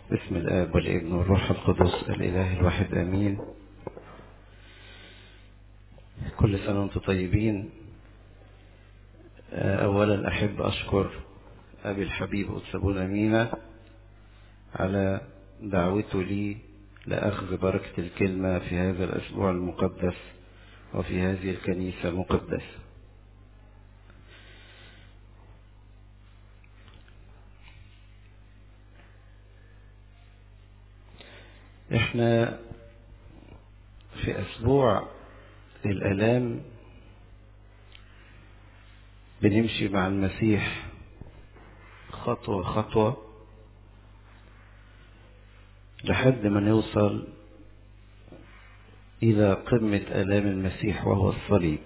بسم الآب والابن والروح القدس الإله الواحد آمين كل سنة وانتم طيبين أولا أحب أشكر أبي الحبيب أتسابون مينا على دعوته لي لأخذ بركة الكلمة في هذا الأسبوع المقدس وفي هذه الكنيسة المقدسة احنا في أسبوع الألام بنمشي مع المسيح خطوة خطوة لحد ما نوصل إلى قمة آلام المسيح وهو الصليب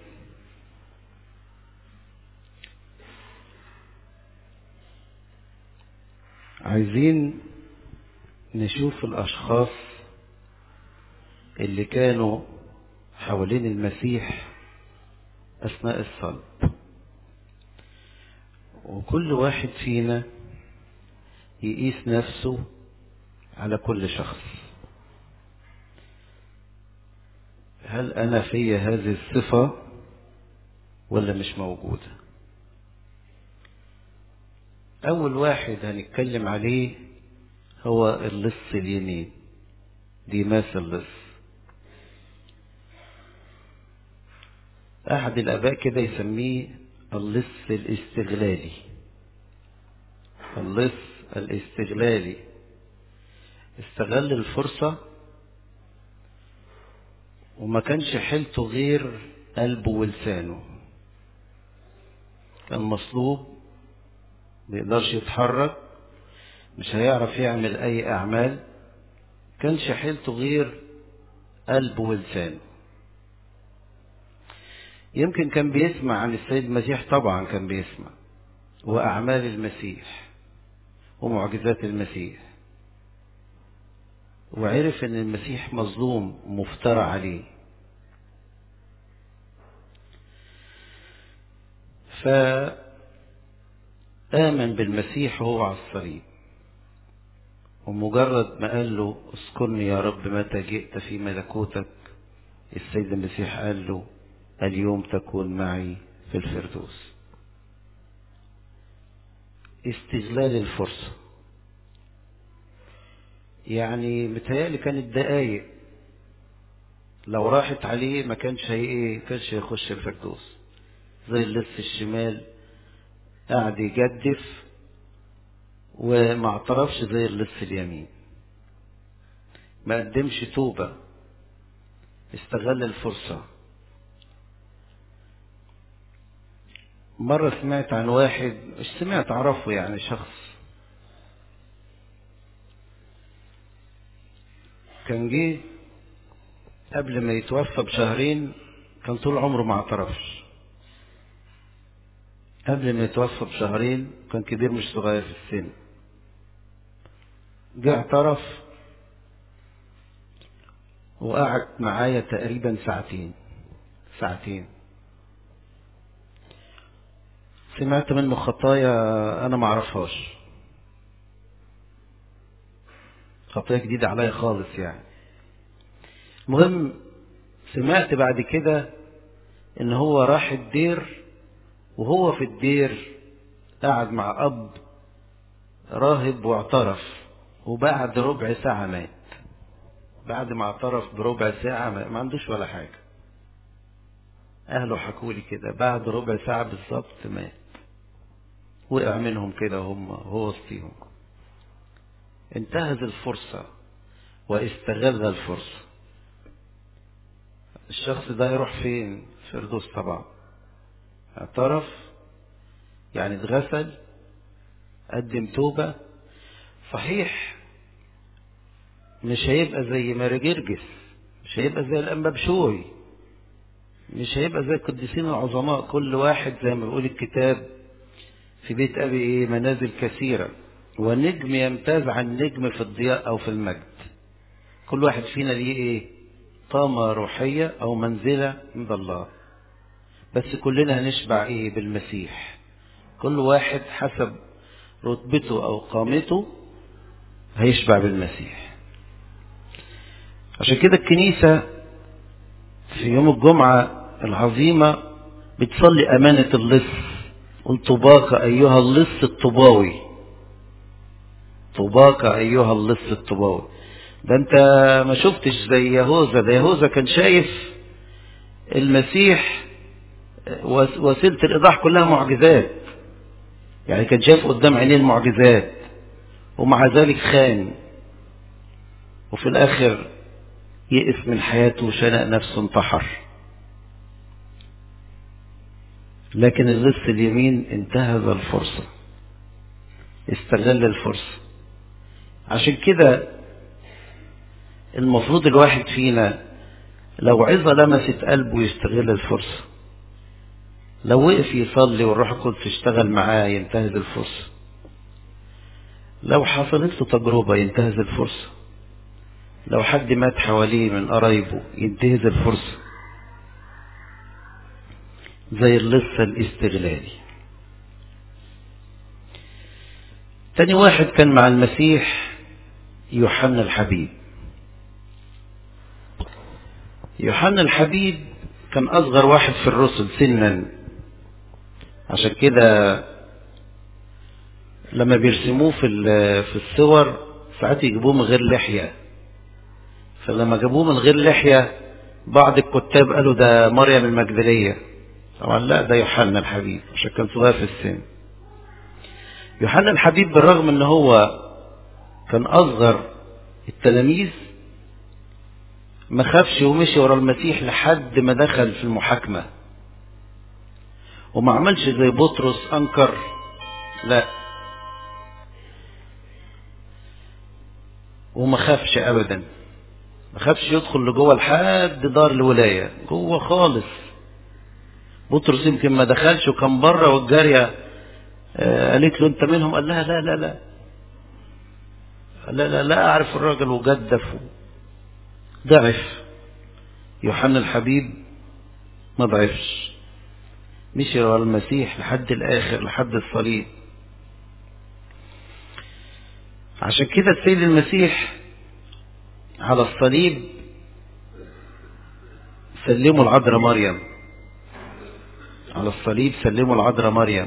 عايزين نشوف الأشخاص اللي كانوا حوالين المسيح أثناء الصلب وكل واحد فينا يقيس نفسه على كل شخص هل أنا في هذه الصفة ولا مش موجودة أول واحد هنتكلم عليه هو اللص اليمين ديماس اللص أحد الآباء كده يسميه اللص الاستغلالي اللص الاستغلالي استغل الفرصة وما كانش حيلته غير قلبه ولسانه كان مصلوب بيقدرش يتحرك مش هيعرف يعمل اي اعمال كانش حيلته غير قلبه ولسانه يمكن كان بيسمع عن السيد المسيح طبعا كان بيسمع واعمال المسيح ومعجزات المسيح وعرف ان المسيح مظلوم مفترى عليه فآمن بالمسيح وهو على الصليب ومجرد ما قال له اذكرني يا رب متى جئت في ملكوتك السيد المسيح قال له اليوم تكون معي في الفردوس استغلال الفرصة يعني متهيألي كانت دقايق لو راحت عليه ما كانش هي ايه كانش هيخش الفردوس زي اللص الشمال قاعد يجدف وما اعترفش زي اللص اليمين ما قدمش توبة استغل الفرصة مرة سمعت عن واحد مش سمعت اعرفه يعني شخص كان جه قبل ما يتوفى بشهرين كان طول عمره ما اعترفش قبل ما يتوفى بشهرين كان كبير مش صغير في السن جه اعترف وقعد معايا تقريبا ساعتين ساعتين سمعت منه خطايا انا ما اعرفهاش خطايا جديدة عليا خالص يعني المهم سمعت بعد كده ان هو راح الدير وهو في الدير قعد مع اب راهب واعترف وبعد ربع ساعة مات بعد ما اعترف بربع ساعة ما عندوش ولا حاجة اهله حكوا لي كده بعد ربع ساعة بالظبط مات وقع منهم كده هم هو وسطيهم انتهز الفرصة واستغل الفرصة الشخص ده يروح فين فردوس طبعا اعترف يعني اتغسل قدم توبة صحيح مش هيبقى زي ماري جرجس مش هيبقى زي الأنبا بشوي مش هيبقى زي القديسين العظماء كل واحد زي ما بيقول الكتاب في بيت أبي إيه منازل كثيرة ونجم يمتاز عن نجم في الضياء أو في المجد كل واحد فينا ليه إيه طامة روحية أو منزلة عند الله بس كلنا هنشبع إيه بالمسيح كل واحد حسب رتبته أو قامته هيشبع بالمسيح عشان كده الكنيسة في يوم الجمعة العظيمة بتصلي أمانة اللص قل طباك أيها اللص الطباوي طباك أيها اللص الطباوي ده أنت ما شفتش زي يهوذا ده يهوذا كان شايف المسيح وسيلة الإيضاح كلها معجزات يعني كان شايف قدام عينيه المعجزات ومع ذلك خان وفي الآخر يئس من حياته وشنق نفسه انتحر لكن اللص اليمين انتهز الفرصة استغل الفرصة عشان كده المفروض الواحد فينا لو عظة لمست قلبه يستغل الفرصة لو وقف يصلي والروح القدس يشتغل معاه ينتهز الفرصة لو حصلت له تجربة ينتهز الفرصة لو حد مات حواليه من قرايبه ينتهز الفرصة زي اللص الاستغلالي تاني واحد كان مع المسيح يوحنا الحبيب يوحنا الحبيب كان أصغر واحد في الرسل سنا عشان كده لما بيرسموه في في الصور ساعات يجيبوه من غير لحية فلما جابوه من غير لحية بعض الكتاب قالوا ده مريم المجدلية طبعا لا ده يوحنا الحبيب عشان كان صغير في السن يوحنا الحبيب بالرغم ان هو كان اصغر التلاميذ ما خافش ومشي ورا المسيح لحد ما دخل في المحاكمة وما عملش زي بطرس انكر لا وما خافش ابدا ما خافش يدخل لجوه لحد دار الولاية جوه خالص بطرس يمكن ما دخلش وكان بره والجارية آه قالت له انت منهم قال لها لا لا لا لا لا لا اعرف الراجل وجدف ضعف يوحنا الحبيب ما ضعفش مشي ورا المسيح لحد الاخر لحد الصليب عشان كده السيد المسيح على الصليب سلموا العذراء مريم على الصليب سلموا العذراء مريم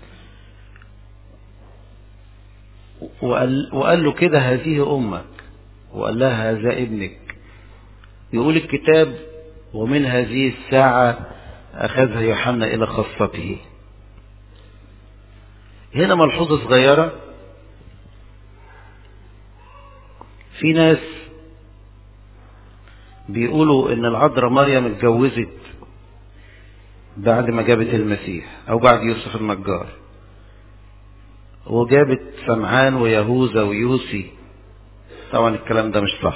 وقال, وقال له كده هذه أمك وقال لها هذا ابنك يقول الكتاب ومن هذه الساعة أخذها يوحنا إلى خاصته هنا ملحوظة صغيرة في ناس بيقولوا ان العذراء مريم اتجوزت بعد ما جابت المسيح او بعد يوسف النجار وجابت سمعان ويهوذا ويوسي طبعا الكلام ده مش صح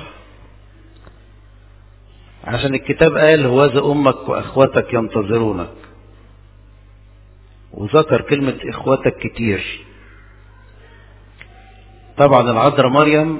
عشان الكتاب قال هوذا امك واخواتك ينتظرونك وذكر كلمة اخواتك كتير طبعا العذراء مريم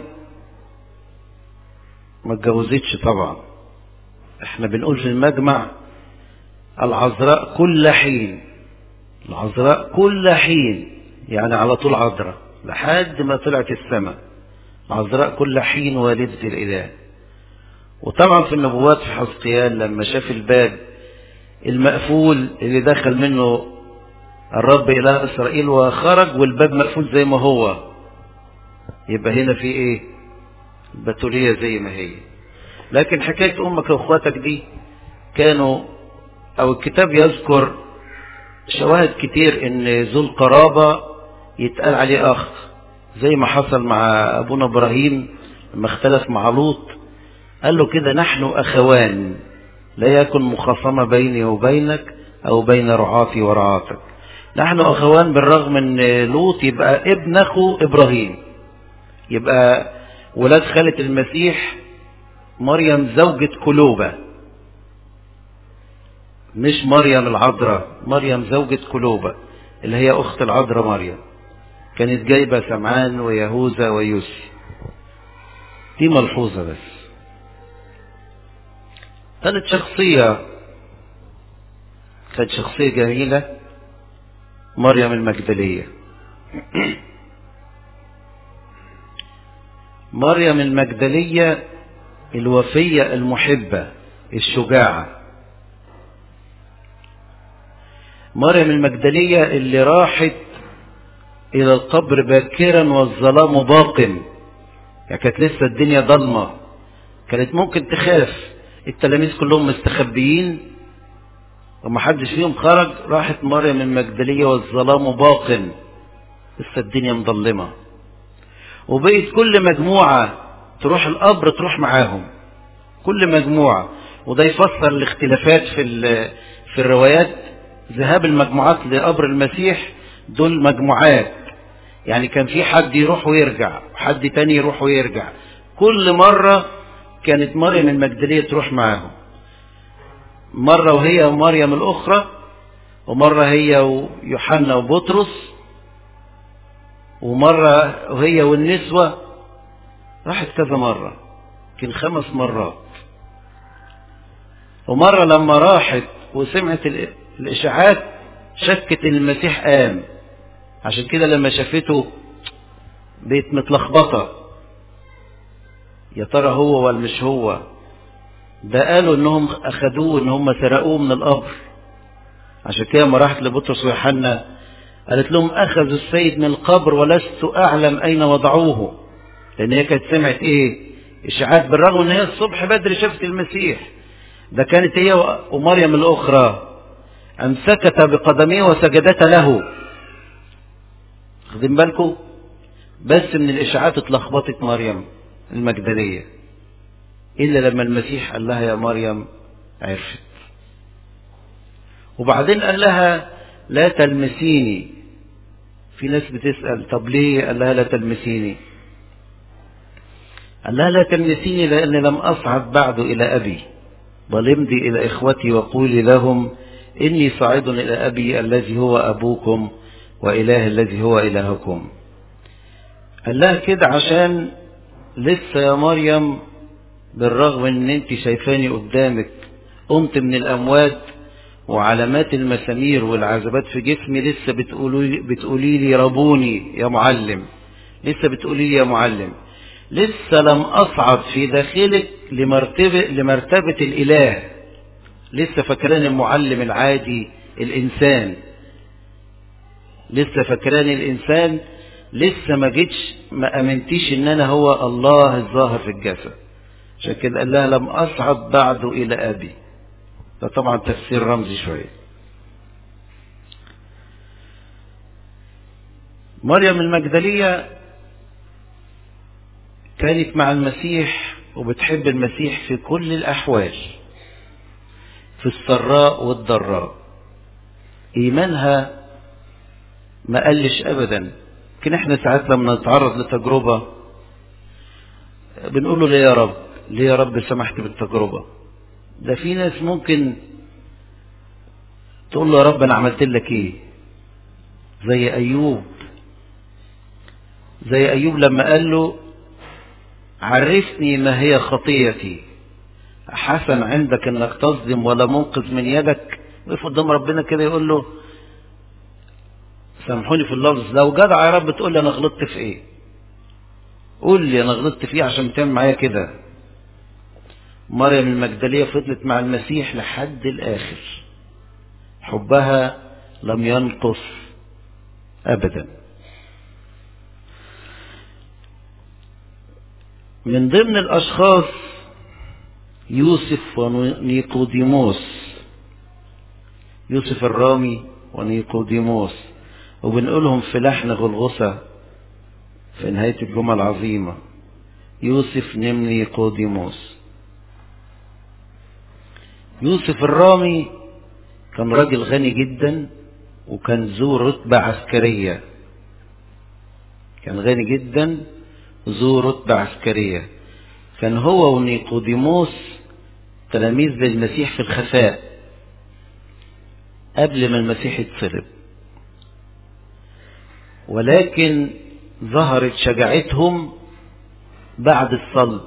ما اتجوزتش طبعا احنا بنقول في المجمع العذراء كل حين العذراء كل حين يعني على طول عذراء لحد ما طلعت السماء العذراء كل حين والدة الإله وطبعا في النبوات في حزقيال لما شاف الباب المقفول اللي دخل منه الرب إله إسرائيل وخرج والباب مقفول زي ما هو يبقى هنا في ايه البتولية زي ما هي لكن حكاية أمك وأخواتك دي كانوا أو الكتاب يذكر شواهد كتير إن ذو القرابة يتقال عليه أخ زي ما حصل مع أبونا إبراهيم لما اختلف مع لوط قال له كده نحن أخوان لا يكن مخاصمة بيني وبينك أو بين رعاتي ورعاتك نحن أخوان بالرغم إن لوط يبقى ابن أخو إبراهيم يبقى ولاد خالة المسيح مريم زوجة كلوبة مش مريم العذراء مريم زوجة كلوبة اللي هي أخت العذراء مريم كانت جايبة سمعان ويهوذا ويوسي دي ملحوظة بس كانت شخصية كانت شخصية جميلة مريم المجدلية مريم المجدلية الوفية المحبة الشجاعة مريم المجدلية اللي راحت إلى القبر باكرا والظلام باق يعني كانت لسه الدنيا ضلمة كانت ممكن تخاف التلاميذ كلهم مستخبيين ومحدش فيهم خرج راحت مريم المجدلية والظلام باق لسه الدنيا مظلمة وبقيت كل مجموعة تروح القبر تروح معاهم كل مجموعة وده يفسر الاختلافات في في الروايات ذهاب المجموعات لقبر المسيح دول مجموعات يعني كان في حد يروح ويرجع وحد تاني يروح ويرجع كل مرة كانت مريم المجدلية تروح معاهم مرة وهي ومريم الأخرى ومرة هي ويوحنا وبطرس ومرة وهي والنسوة راحت كذا مرة يمكن خمس مرات ومرة لما راحت وسمعت الإشاعات شكت إن المسيح قام عشان كده لما شافته بقت متلخبطة يا ترى هو ولا مش هو ده قالوا انهم اخدوه ان هم سرقوه من القبر عشان كده لما راحت لبطرس ويوحنا قالت لهم اخذوا السيد من القبر ولست اعلم اين وضعوه لان هي كانت سمعت ايه اشاعات بالرغم ان هي الصبح بدري شافت المسيح ده كانت هي ومريم الاخرى امسكت بقدميه وسجدت له واخدين بالكم بس من الاشاعات اتلخبطت مريم المجدليه الا لما المسيح قال لها يا مريم عرفت وبعدين قال لها لا تلمسيني في ناس بتسأل طب ليه قال لها لا تلمسيني قال لها لا تلمسيني لأني لم أصعد بعد إلى أبي بل امضي إلى إخوتي وقولي لهم إني صاعد إلى أبي الذي هو أبوكم وإله الذي هو إلهكم قال لها كده عشان لسه يا مريم بالرغم ان انت شايفاني قدامك قمت من الاموات وعلامات المسامير والعذابات في جسمي لسه بتقولي بتقولي لي ربوني يا معلم لسه بتقولي لي يا معلم لسه لم اصعد في داخلك لمرتبه لمرتبه الاله لسه فاكراني المعلم العادي الانسان لسه فاكراني الانسان لسه ما جيتش ما امنتيش ان انا هو الله الظاهر في الجسد عشان كده قال لها لم اصعد بعد الى ابي ده طبعا تفسير رمزي شويه مريم المجدليه كانت مع المسيح وبتحب المسيح في كل الاحوال في السراء والضراء ايمانها ما قلش ابدا لكن احنا ساعات لما نتعرض لتجربه بنقول له ليه يا رب ليه يا رب سمحت بالتجربه ده في ناس ممكن تقول له يا رب انا عملت لك ايه زي ايوب زي ايوب لما قال له عرفني ما هي خطيتي حسن عندك انك تصدم ولا منقذ من يدك وقف قدام ربنا كده يقول له سامحوني في اللفظ لو جدع يا رب تقول لي انا غلطت في ايه قول لي انا غلطت في ايه عشان تعمل معايا كده مريم المجدلية فضلت مع المسيح لحد الآخر حبها لم ينقص أبدا من ضمن الأشخاص يوسف ونيقوديموس يوسف الرامي ونيقوديموس وبنقولهم في لحن غلغسة في نهاية الجمعة العظيمة يوسف نم نيقوديموس يوسف الرامي كان راجل غني جدا وكان ذو رتبة عسكرية كان غني جدا ذو رتبة عسكرية كان هو ونيقوديموس تلاميذ للمسيح في الخفاء قبل ما المسيح يتصلب ولكن ظهرت شجاعتهم بعد الصلب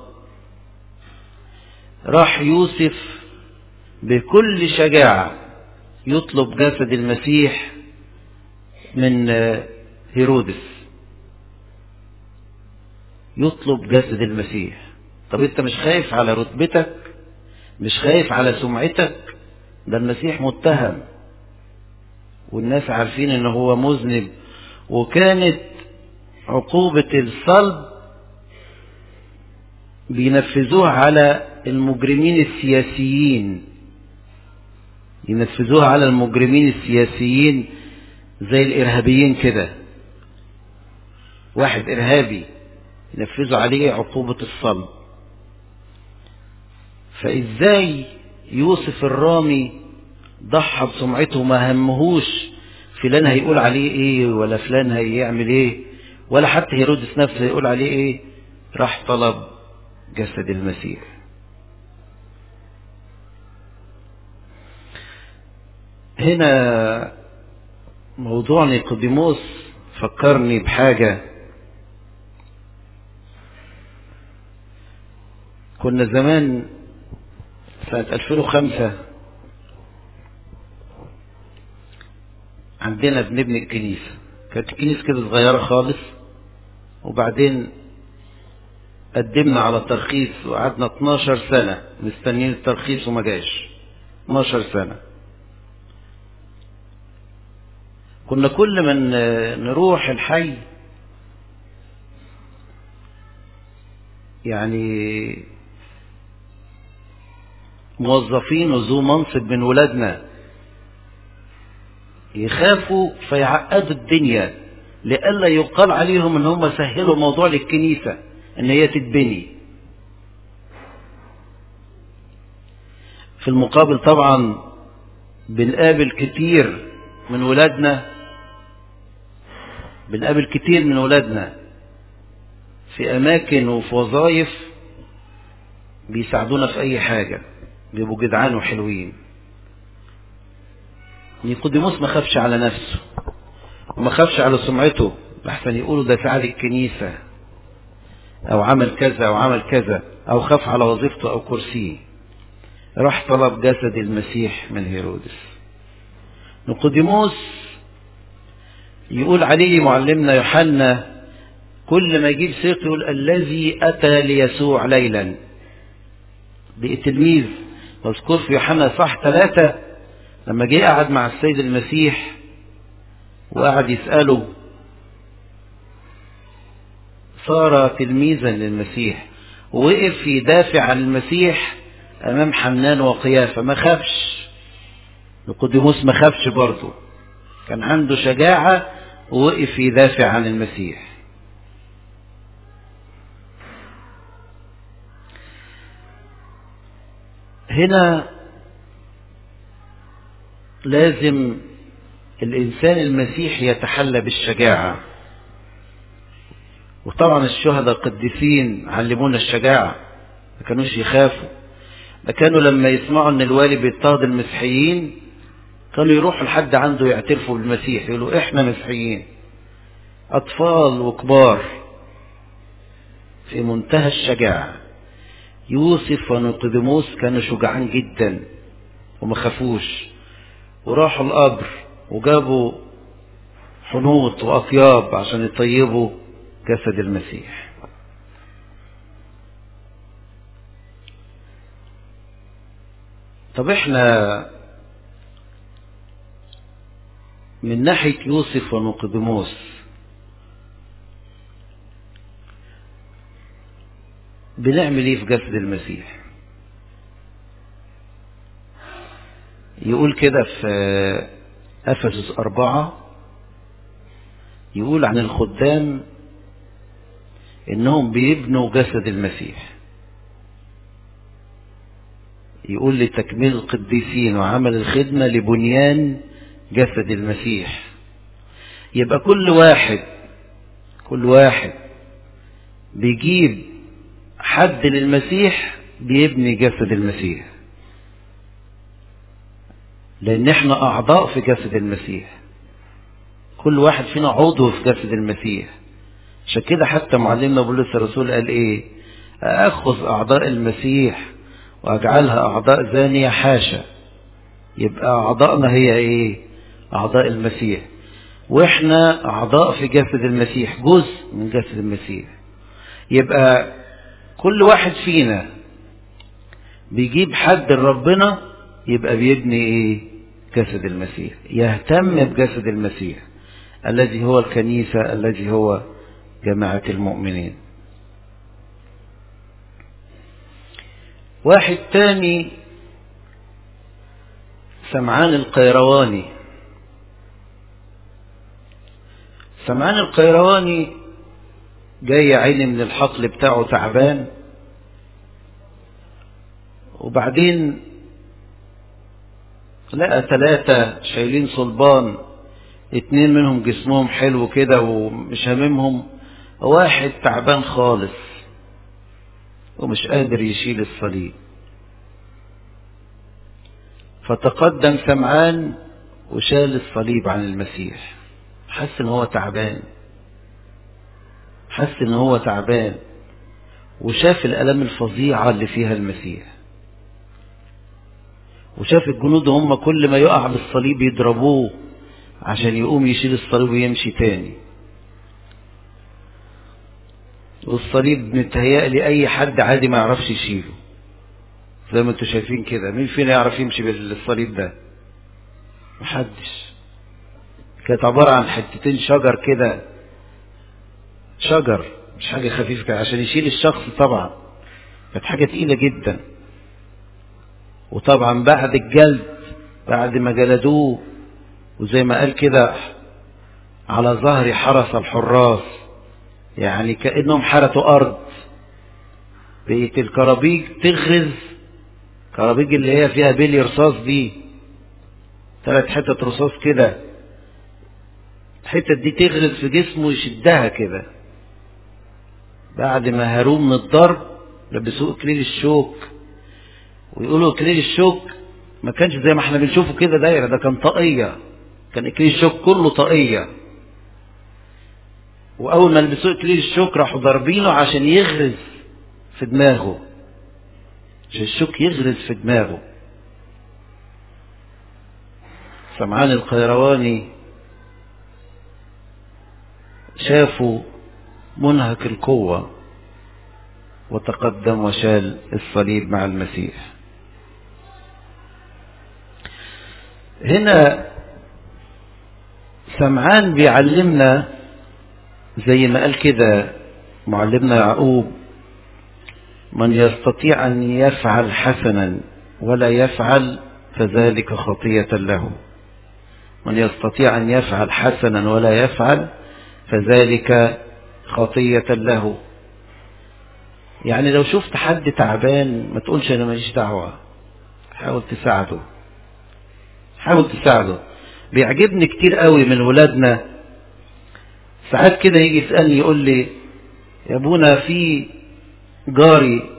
راح يوسف بكل شجاعة يطلب جسد المسيح من هيرودس يطلب جسد المسيح طب انت مش خايف على رتبتك مش خايف على سمعتك ده المسيح متهم والناس عارفين ان هو مذنب وكانت عقوبة الصلب بينفذوها على المجرمين السياسيين ينفذوها على المجرمين السياسيين زي الإرهابيين كده واحد إرهابي ينفذوا عليه عقوبة الصلب فإزاي يوسف الرامي ضحى بسمعته ما همهوش فلان هيقول عليه ايه ولا فلان هيعمل ايه ولا حتى هيرودس نفسه هيقول عليه ايه راح طلب جسد المسيح هنا موضوع نيقوديموس فكرني بحاجة كنا زمان سنة 2005 عندنا بنبني الكنيسة كانت الكنيسة كده صغيرة خالص وبعدين قدمنا على الترخيص وقعدنا 12 سنة مستنيين الترخيص وما جاش 12 سنة كنا كل ما نروح الحي يعني موظفين وذو منصب من ولادنا يخافوا فيعقدوا الدنيا لئلا يقال عليهم ان هم سهلوا موضوع للكنيسة ان هي تتبني في المقابل طبعا بنقابل كتير من ولادنا بنقابل كتير من ولادنا في اماكن وفي وظائف بيساعدونا في اي حاجة بيبقوا جدعان وحلوين نيقوديموس ما خافش على نفسه وما خافش على سمعته لحسن يقولوا ده فعل الكنيسة او عمل كذا او عمل كذا او خاف على وظيفته او كرسيه راح طلب جسد المسيح من هيرودس نيقوديموس يقول عليه معلمنا يوحنا كل ما يجيب سيرته يقول الذي اتى ليسوع ليلا بقي تلميذ مذكور في يوحنا صح ثلاثة لما جه قعد مع السيد المسيح وقعد يسأله صار تلميذا للمسيح ووقف يدافع عن المسيح أمام حنان وقيافة ما خافش نيقوديموس ما خافش برضه كان عنده شجاعة ووقف يدافع عن المسيح هنا لازم الإنسان المسيحي يتحلى بالشجاعة وطبعا الشهداء القديسين علمونا الشجاعة ما كانوش يخافوا ده كانوا لما يسمعوا ان الوالي بيضطهد المسيحيين كانوا يروحوا لحد عنده يعترفوا بالمسيح يقولوا احنا مسيحيين اطفال وكبار في منتهى الشجاعة يوسف ونيقوديموس كانوا شجعان جدا وما خافوش وراحوا القبر وجابوا حنوط واطياب عشان يطيبوا جسد المسيح طب احنا من ناحية يوسف ونقدموس بنعمل ايه في جسد المسيح يقول كده في أفسس أربعة يقول عن الخدام إنهم بيبنوا جسد المسيح يقول لتكميل القديسين وعمل الخدمة لبنيان جسد المسيح يبقى كل واحد كل واحد بيجيب حد للمسيح بيبني جسد المسيح لان احنا اعضاء في جسد المسيح كل واحد فينا عضو في جسد المسيح عشان كده حتى معلمنا بولس الرسول قال ايه اخذ اعضاء المسيح واجعلها اعضاء زانية حاشا يبقى اعضائنا هي ايه اعضاء المسيح واحنا اعضاء في جسد المسيح جزء من جسد المسيح يبقى كل واحد فينا بيجيب حد لربنا يبقى بيبني ايه جسد المسيح يهتم بجسد المسيح الذي هو الكنيسة الذي هو جماعة المؤمنين واحد تاني سمعان القيرواني سمعان القيرواني جاي عيني من الحقل بتاعه تعبان وبعدين لقى ثلاثة شايلين صلبان اتنين منهم جسمهم حلو كده ومش هاممهم واحد تعبان خالص ومش قادر يشيل الصليب فتقدم سمعان وشال الصليب عن المسيح حس ان هو تعبان حس ان هو تعبان وشاف الالام الفظيعه اللي فيها المسيح وشاف الجنود هم كل ما يقع بالصليب يضربوه عشان يقوم يشيل الصليب ويمشي تاني والصليب متهيألي أي حد عادي ما يعرفش يشيله زي ما انتوا شايفين كده مين فينا يعرف يمشي بالصليب ده محدش كانت عبارة عن حتتين شجر كده شجر مش حاجة خفيفة كده عشان يشيل الشخص طبعا كانت حاجة تقيلة جدا وطبعا بعد الجلد بعد ما جلدوه وزي ما قال كده على ظهر حرس الحراس يعني كأنهم حرسوا أرض بقيت الكرابيج تغرز كرابيج اللي هي فيها بلي رصاص دي ثلاث حتت رصاص كده الحتت دي تغرز في جسمه يشدها كده بعد ما هاروه من الضرب لبسوه اكليل الشوك ويقولوا اكليل الشوك ما كانش زي ما احنا بنشوفه كده دايره ده كان طاقيه كان اكليل الشوك كله طاقيه واول ما لبسوه اكليل الشوك راحوا ضاربينه عشان يغرز في دماغه عشان الشوك يغرز في دماغه سمعان القيرواني شافوا منهك القوة وتقدم وشال الصليب مع المسيح هنا سمعان بيعلمنا زي ما قال كده معلمنا يعقوب من يستطيع أن يفعل حسنا ولا يفعل فذلك خطية له من يستطيع أن يفعل حسنا ولا يفعل فذلك خطية له يعني لو شفت حد تعبان ما تقولش أنا ماليش دعوة حاول تساعده حاول تساعده بيعجبني كتير قوي من ولادنا ساعات كده يجي يسألني يقول لي يا ابونا في جاري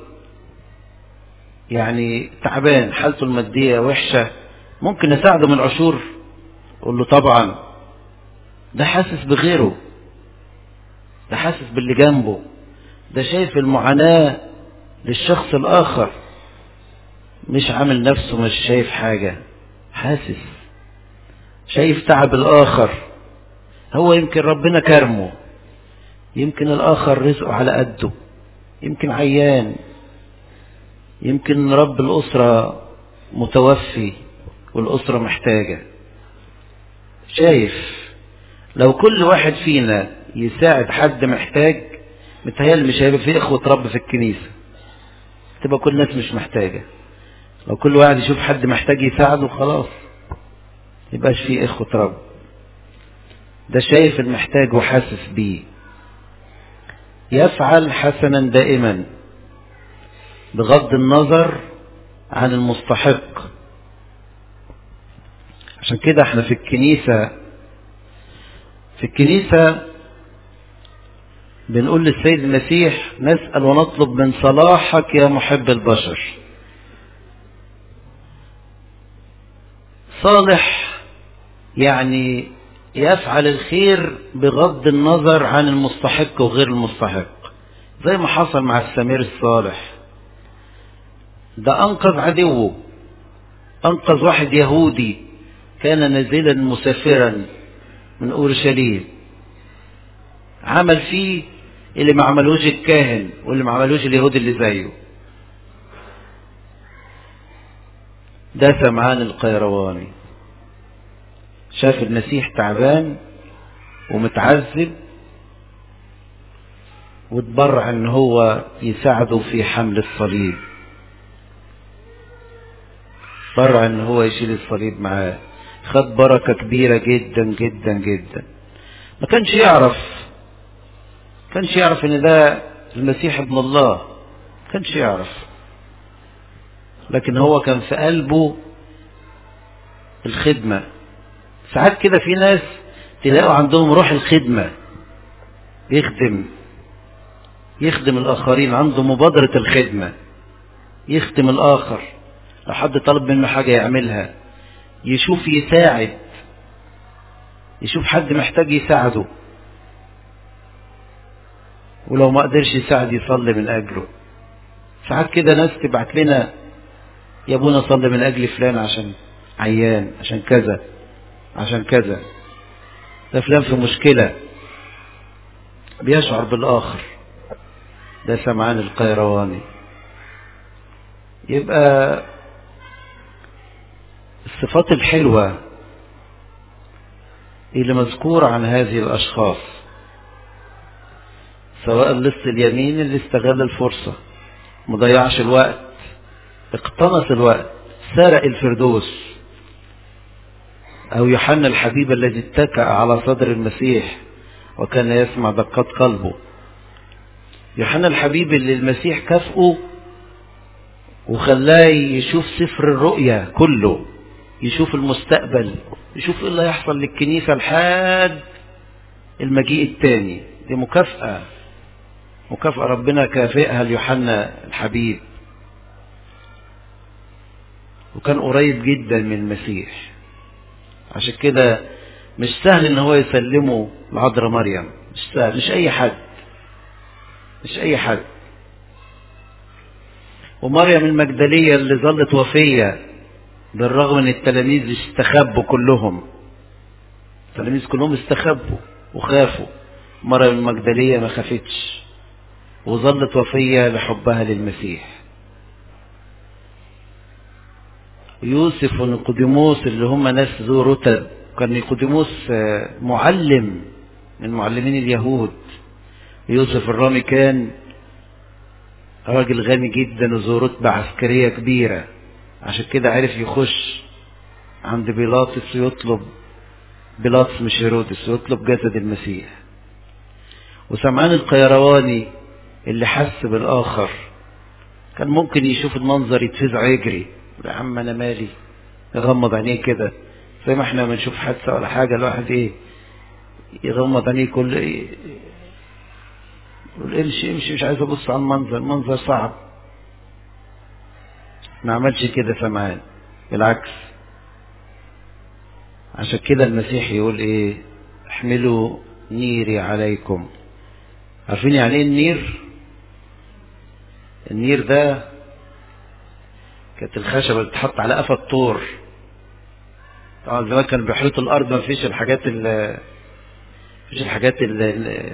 يعني تعبان حالته المادية وحشة ممكن أساعده من العشور أقول له طبعا ده حاسس بغيره ده حاسس باللي جنبه ده شايف المعاناة للشخص الآخر مش عامل نفسه مش شايف حاجة حاسس شايف تعب الآخر هو يمكن ربنا كرمه يمكن الآخر رزقه على قده يمكن عيان يمكن رب الأسرة متوفي والأسرة محتاجة شايف لو كل واحد فينا يساعد حد محتاج متهيألي مش هيبقى في إخوة رب في الكنيسة تبقى كل الناس مش محتاجة لو كل واحد يشوف حد محتاج يساعده خلاص يبقاش في إخوة رب ده شايف المحتاج وحاسس بيه يفعل حسنا دائما بغض النظر عن المستحق عشان كده احنا في الكنيسة في الكنيسة بنقول للسيد المسيح نسأل ونطلب من صلاحك يا محب البشر صالح يعني يفعل الخير بغض النظر عن المستحق وغير المستحق زي ما حصل مع السمير الصالح ده أنقذ عدوه أنقذ واحد يهودي كان نازلا مسافرا من أورشليم عمل فيه اللي ما عملوش الكاهن واللي ما عملوش اليهود اللي زيه ده سمعان القيرواني شاف المسيح تعبان ومتعذب وتبرع ان هو يساعده في حمل الصليب برع ان هو يشيل الصليب معاه خد بركة كبيرة جدا جدا جدا ما كانش يعرف كانش يعرف ان ده المسيح ابن الله ما كانش يعرف لكن هو كان في قلبه الخدمة ساعات كده في ناس تلاقوا عندهم روح الخدمة يخدم يخدم الآخرين عنده مبادرة الخدمة يخدم الآخر لو حد طلب منه حاجة يعملها يشوف يساعد يشوف حد محتاج يساعده ولو ما قدرش يساعد يصلي من أجله ساعات كده ناس تبعت لنا يا ابونا صلي من أجل فلان عشان عيان عشان كذا عشان كذا ده فلان في مشكلة بيشعر بالآخر ده سمعان القيرواني يبقى الصفات الحلوة اللي مذكورة عن هذه الأشخاص سواء اللص اليمين اللي استغل الفرصة مضيعش الوقت اقتنص الوقت سرق الفردوس أو يوحنا الحبيب الذي اتكأ على صدر المسيح وكان يسمع دقات قلبه يوحنا الحبيب اللي المسيح كافئه وخلاه يشوف سفر الرؤيا كله يشوف المستقبل يشوف ايه اللي هيحصل للكنيسة لحد المجيء التاني دي مكافأة مكافأة ربنا كافئها ليوحنا الحبيب وكان قريب جدا من المسيح عشان كده مش سهل ان هو يسلمه لعذراء مريم مش سهل مش اي حد مش اي حد ومريم المجدلية اللي ظلت وفية بالرغم ان التلاميذ استخبوا كلهم التلاميذ كلهم استخبوا وخافوا مريم المجدلية ما خافتش وظلت وفية لحبها للمسيح يوسف ونيقوديموس اللي هم ناس ذو رتب كان نيقوديموس معلم من معلمين اليهود يوسف الرامي كان راجل غني جدا وذو رتبة عسكرية كبيرة عشان كده عرف يخش عند بيلاطس ويطلب بيلاطس مش هيرودس ويطلب جسد المسيح وسمعان القيرواني اللي حس بالآخر كان ممكن يشوف المنظر يتفزع يجري يا عم انا مالي يغمض عينيه كده زي ما احنا بنشوف حادثة ولا حاجة الواحد ايه يغمض عينيه كل ايه يقول امشي امشي مش عايز ابص على المنظر المنظر صعب ما عملش كده سمعان بالعكس عشان كده المسيح يقول ايه احملوا نيري عليكم عارفين يعني ايه النير النير ده كانت الخشبة اللي تتحط على قفا الطور طبعا زمان كانوا بيحرطوا الارض ما فيش الحاجات ال فيش الحاجات ال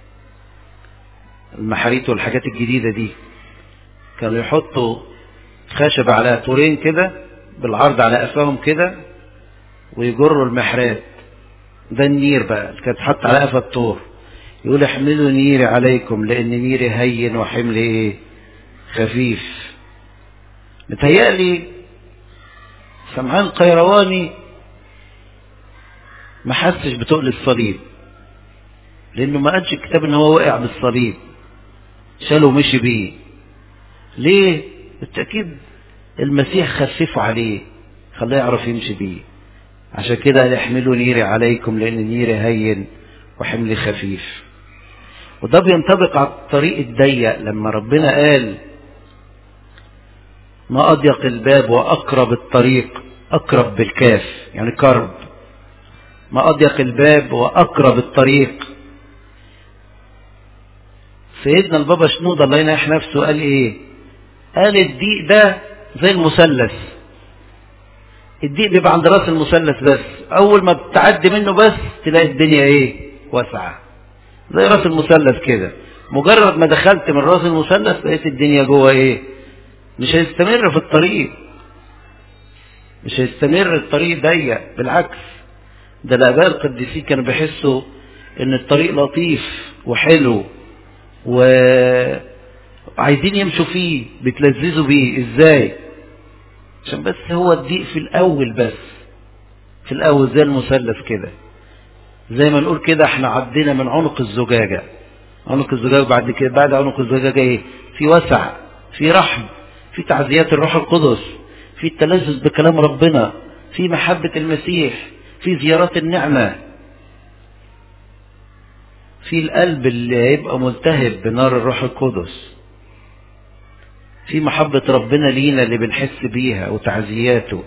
المحاريت والحاجات الجديدة دي كانوا يحطوا خشبة على طورين كده بالعرض على قفاهم كده ويجروا المحرات ده النير بقى اللي كانت تحط على قفا الطور يقول احملوا نيري عليكم لان نيري هين وحملي ايه خفيف متهيألي سمعان قيرواني ما حسش بتقل الصليب لانه ما قالش الكتاب ان هو وقع بالصليب شاله ومشي بيه ليه بالتأكيد المسيح خففه عليه خلاه يعرف يمشي بيه عشان كده يحملوا نيري عليكم لان نيري هين وحملي خفيف وده بينطبق على الطريق الضيق لما ربنا قال ما أضيق الباب وأقرب الطريق أقرب بالكاف يعني كرب ما أضيق الباب وأقرب الطريق سيدنا البابا شنودة الله ينح نفسه قال إيه قال الضيق ده زي المثلث الضيق بيبقى عند راس المثلث بس أول ما بتعدي منه بس تلاقي الدنيا إيه واسعة زي راس المثلث كده مجرد ما دخلت من راس المثلث لقيت الدنيا جوه ايه مش هيستمر في الطريق مش هيستمر الطريق ضيق بالعكس ده الاباء القديسين كانوا بيحسوا ان الطريق لطيف وحلو وعايزين يمشوا فيه بيتلذذوا بيه ازاي عشان بس هو الضيق في الاول بس في الاول زي المثلث كده زي ما نقول كده احنا عدينا من عنق الزجاجه عنق الزجاجه بعد كده بعد عنق الزجاجه ايه في وسع في رحم في تعزيات الروح القدس في التلذذ بكلام ربنا في محبه المسيح في زيارات النعمه في القلب اللي هيبقى ملتهب بنار الروح القدس في محبة ربنا لينا اللي بنحس بيها وتعزياته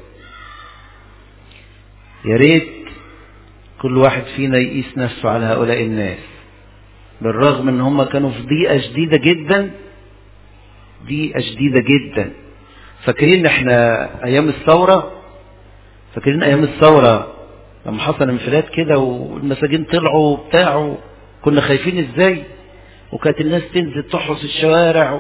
يا ريت كل واحد فينا يقيس نفسه على هؤلاء الناس بالرغم ان هم كانوا في ضيقة شديدة جدا ضيقة شديدة جدا فاكرين احنا ايام الثورة فاكرين ايام الثورة لما حصل انفلات كده والمساجين طلعوا وبتاعوا كنا خايفين ازاي وكانت الناس تنزل تحرس الشوارع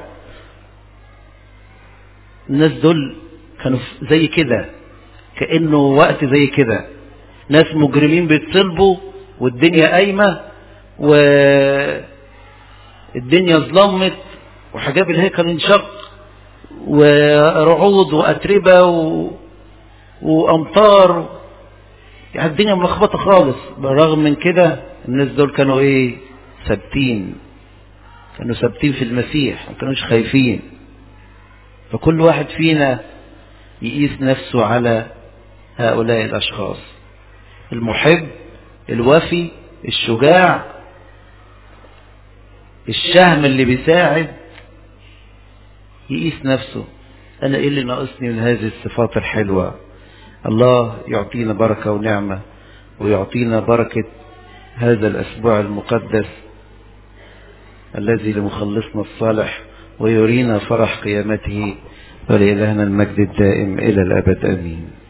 الناس دول كانوا زي كده كأنه وقت زي كده ناس مجرمين بيتصلبوا والدنيا قايمة والدنيا ظلمت وحجاب الهيكل انشق ورعود وأتربة و... وأمطار يعني الدنيا ملخبطة خالص بالرغم من كده الناس دول كانوا ايه ثابتين كانوا ثابتين في المسيح ما كانوش خايفين فكل واحد فينا يقيس نفسه على هؤلاء الأشخاص المحب الوفي الشجاع الشهم اللي بيساعد يقيس نفسه أنا إيه اللي ناقصني من هذه الصفات الحلوة الله يعطينا بركة ونعمة ويعطينا بركة هذا الأسبوع المقدس الذي لمخلصنا الصالح ويرينا فرح قيامته ولإلهنا المجد الدائم إلى الأبد آمين